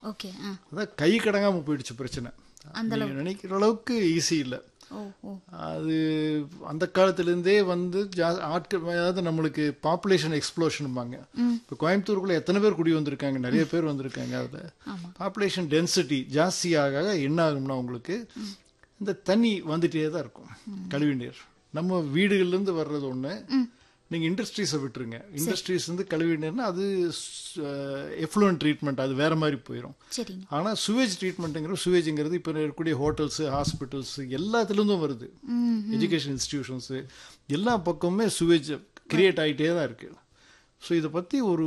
Okay ஆ அதான் கை கடங்காமல் போயிடுச்சு பிரச்சனை நீங்க நினைக்கிற அளவுக்கு ஈஸி இல்லை ஓ ஓ அது அந்த காலத்துலேருந்தே வந்து ஜா ஆட்கள் அதாவது நம்மளுக்கு பாப்புலேஷன் எக்ஸ்ப்ளோஷன்பாங்க இப்போ கோயம்புத்தூருக்குள்ள எத்தனை பேர் குடி வந்திருக்காங்க நிறைய பேர் வந்திருக்காங்க அதில் பாப்புலேஷன் டென்சிட்டி ஜாஸ்தியாக என்ன ஆகும்னா உங்களுக்கு இந்த தண்ணி வந்துட்டே தான் இருக்கும் கழிவு நீர் நம்ம வீடுகள்லேருந்து வர்றது ஒன்று நீங்கள் இண்டஸ்ட்ரீஸை விட்டுருங்க இண்டஸ்ட்ரீஸ் வந்து கழிவு நீர்னா அது எஃப்ளூவன்ட் ட்ரீட்மெண்ட் அது வேற மாதிரி போயிடும் சரிங்க ஆனால் சுவேஜ் ட்ரீட்மெண்ட்டுங்கிற சுவேஜுங்கிறது இப்போ இருக்கக்கூடிய ஹோட்டல்ஸு ஹாஸ்பிட்டல்ஸ் எல்லாத்துலேருந்தும் வருது எஜுகேஷன் இன்ஸ்டிடியூஷன்ஸு எல்லா பக்கமுமே சுவேஜ் கிரியேட் ஆகிட்டே தான் இருக்குது ஸோ இதை பற்றி ஒரு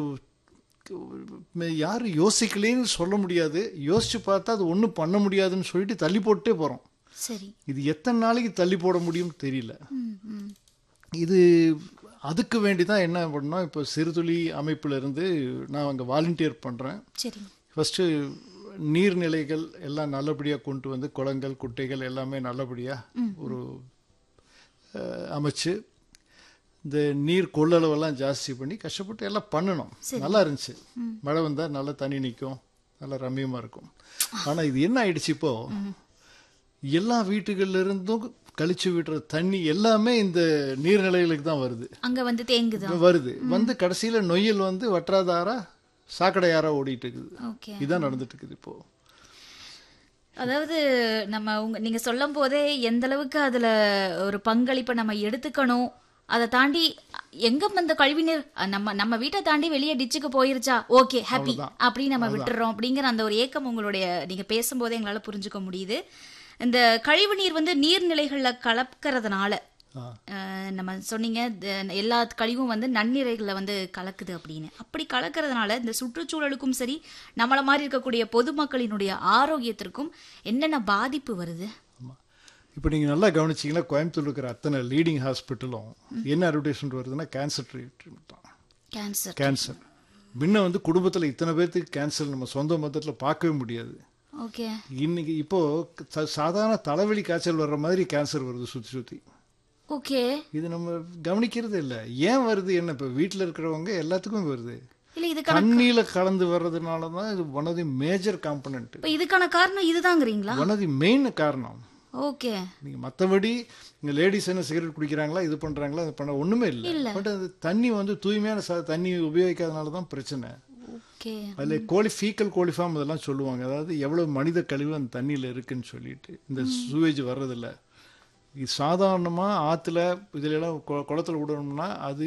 யாரும் யோசிக்கலேன்னு சொல்ல முடியாது யோசிச்சு பார்த்தா அது ஒன்றும் பண்ண முடியாதுன்னு சொல்லிட்டு தள்ளி போட்டே போகிறோம் சரி இது எத்தனை நாளைக்கு தள்ளி போட முடியும் தெரியல ம் ம் இது அதுக்கு வேண்டி தான் என்ன பண்ணோம் இப்போ சிறுதுளி அமைப்புல இருந்து நான் அங்கே வாலண்டியர் பண்ணுறேன் சரிங்க ஃபஸ்ட்டு நீர்நிலைகள் எல்லாம் நல்லபடியாக கொண்டு வந்து குளங்கள் குட்டைகள் எல்லாமே நல்லபடியாக ஒரு அஹ், அமைச்சு இந்த நீர் கொள்ளளவெல்லாம் ஜாஸ்தி பண்ணி கஷ்டப்பட்டு எல்லாம் பண்ணணும் நல்லா இருந்துச்சு மழை வந்தால் நல்லா தண்ணி நிற்கும் நல்லா ரம்மியமாக இருக்கும் ஆனால் இது என்ன ஆயிடுச்சு இப்போ எல்லா வீட்டுகள்ல இருந்தும் கழிச்சு விடுற தண்ணி எல்லாமே இந்த நீர்நிலைகளுக்கு தான் வருது அங்க வந்து தேங்குதா வருது வந்து கடைசியில நொய்யல் வந்து வற்றாதாரா சாக்கடையாரா ஓடிட்டு இருக்குது ஓகே இதான் நடந்துட்டு இருக்குது இப்போ அதாவது நம்ம உங்க நீங்க சொல்லும் போதே எந்த அளவுக்கு அதுல ஒரு பங்களிப்பை நம்ம எடுத்துக்கணும் அதை தாண்டி எங்க அந்த கழிவுநீர் அஹ், நம்ம நம்ம வீட்டை தாண்டி வெளியே டிச்சுக்கு போயிருச்சா ஓகே ஹாப்பி அப்படின்னு நம்ம விட்டுறோம் அப்படிங்கிற அந்த ஒரு ஏக்கம் உங்களுடைய நீங்க பேசும்போதே எங்களால புரிஞ்சுக்க முடியுது இந்த கழிவுநீர் வந்து நீர்நிலைகள்ல கலக்கிறதுனால ஆ. அஹ், நம்ம சொன்னீங்க த- எல்லா கழிவும் வந்து நன்னீரைகளில் வந்து கலக்குது அப்படின்னு அப்படி கலக்கிறதுனால இந்த சுற்றுச்சூழலுக்கும் சரி நம்மள மாதிரி இருக்கக்கூடிய பொதுமக்களினுடைய ஆரோக்கியத்திற்கும் என்னென்ன பாதிப்பு வருது ஆமா இப்போ நீங்க நல்லா கவனிச்சீங்கன்னா கோயம்புத்தூர் இருக்கிற அத்தனை லீடிங் ஹாஸ்பிட்டலும் என்ன அட்வர்டைஸ்மெண்ட் வருதுன்னா கேன்சர் ட்ரீட்மெண்ட் தான் கேன்சர் கேன்சர் முன்ன வந்து குடும்பத்துல இத்தனை பேர்த்துக்கு கேன்சர் நம்ம சொந்த மொத்தத்தில் பார்க்கவே முடியாது ஓகே இன்னைக்கு இப்போ ச- சாதாரண தலைவலி காய்ச்சல் வர்ற மாதிரி கேன்சர் வருது சுத்தி சுத்தி ஓகே இது நம்ம கவனிக்கிறது இல்லை ஏன் வருது என்ன இப்போ வீட்டில் இருக்கிறவங்க எல்லாத்துக்கும் வருது இல்ல இதுக்கான தண்ணியில கலந்து வர்றதுனால தான் இது one of the major component இப்ப இதுக்கான காரணம் இதுதாங்கிறீங்களா ஒன் ஆஃப் தி மெயின் காரணம் ஓகே நீங்க மத்தபடி இங்க லேடிஸ் என்ன சிகரெட் குடிக்கிறாங்களா இது பண்றாங்களா அது பண்ண ஒண்ணுமே இல்லை பட் அது தண்ணி வந்து தூய்மையான ச- தண்ணி உபயோகிக்காதனால தான் பிரச்சனை ஓகே அதுல கோழி ஃபீக்கல் கோழிஃபார்ம் இதெல்லாம் சொல்லுவாங்க அதாவது எவ்வளவு மனித கழிவு அந்த தண்ணியில இருக்குன்னு சொல்லிட்டு இந்த சுவேஜ் வர்றதில்ல இது சாதாரணமா ஆத்துல இதுல எல்லாம் கொ- குளத்துல விடணும்னா அது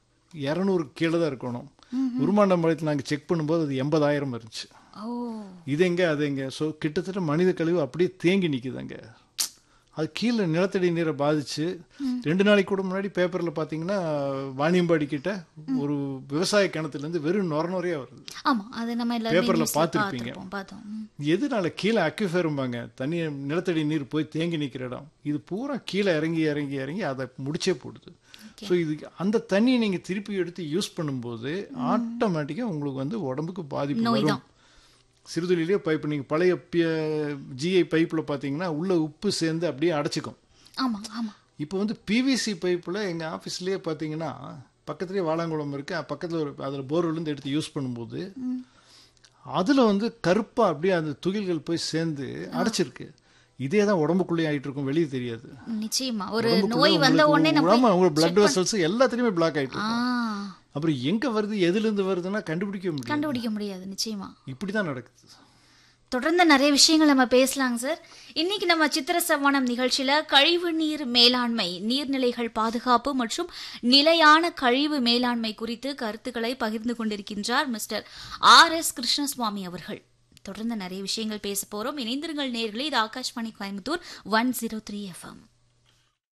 இரநூறு கீழே தான் இருக்கணும் உருமாண்டம்பாளையத்தில் நாங்கள் செக் பண்ணும்போது அது எண்பதாயிரம் இருந்துச்சு ஓ இது எங்க அது எங்க ஸோ கிட்டத்தட்ட மனித கழிவு அப்படியே தேங்கி நிக்குது அங்க அது கீழே நிலத்தடி நீரை பாதிச்சு ரெண்டு நாளைக்கு கூட முன்னாடி பேப்பர்ல பாத்தீங்கன்னா வாணியம்பாடி கிட்ட ஒரு விவசாய கிணத்துல இருந்து வெறும் நொர நொறையா வருது ஆமா அது நம்ம எல்லாரும் பேப்பர்ல பார்த்திருப்பீங்க. பார்த்தோம் ம். எதுனால கீழே அக்விஃபரும்பாங்க தண்ணி நிலத்தடி நீர் போய் தேங்கி நிக்கிற இடம் இது பூரா கீழே இறங்கி இறங்கி இறங்கி அதை முடிச்சே போடுது ஸோ இது அந்த தண்ணியை நீங்க திருப்பி எடுத்து யூஸ் பண்ணும்போது ஆட்டோமேட்டிக்கா உங்களுக்கு வந்து உடம்புக்கு பாதிப்பு நோய் வரும் தான். சிறுதுளிலே பைப் நீங்க பழைய ஜிஐ பைப்ல பாத்தீங்கன்னா உள்ள உப்பு சேர்ந்து அப்படியே அடைச்சிக்கும் ஆமா ஆமா இப்போ வந்து பிவிசி பைப்பில் எங்கள் ஆஃபீஸ்லேயே பார்த்தீங்கன்னா பக்கத்துலேயே வாழாங்குளம் இருக்கு பக்கத்தில் ஒரு அதில் போர்வெலேருந்து எடுத்து யூஸ் பண்ணும்போது அதில் வந்து கருப்பாக அப்படியே அந்த துகில்கள் போய் சேர்ந்து அடைச்சிருக்கு இதே தான் உடம்புக்குள்ளேயே ஆயிட்டு இருக்கும் வெளியே தெரியாது நிச்சயமா ஒரு உடம்புக்குள்ள நோய் வந்த உங்களுக்கு உடனே நம்ம ஆமா, உங்க பிளட் வெசல்ஸ் எல்லாத்துலயுமே பிளாக் ஆயிட்டு ஆ இருக்கும் அப்புறம் எங்க வருது எதுல இருந்து வருதுன்னா கண்டுபிடிக்க முடியும் கண்டுபிடிக்க முடியாது நிச்சயமா இப்படிதான் நடக்குது தொடர்ந்து நிறைய விஷயங்கள் நம்ம பேசலாங்க சார் இன்னைக்கு நம்ம சித்திர சவனம் நிகழ்ச்சியில கழிவு நீர் மேலாண்மை நீர்நிலைகள் பாதுகாப்பு மற்றும் நிலையான கழிவு மேலாண்மை குறித்து கருத்துக்களை பகிர்ந்து கொண்டிருக்கின்றார் மிஸ்டர் ஆர் எஸ் கிருஷ்ணசுவாமி அவர்கள் தொடர்ந்து நிறைய விஷயங்கள் பேச போறோம் இணைந்திருங்கள் நேர்களே இது Akashvani Coimbatore one zero three FM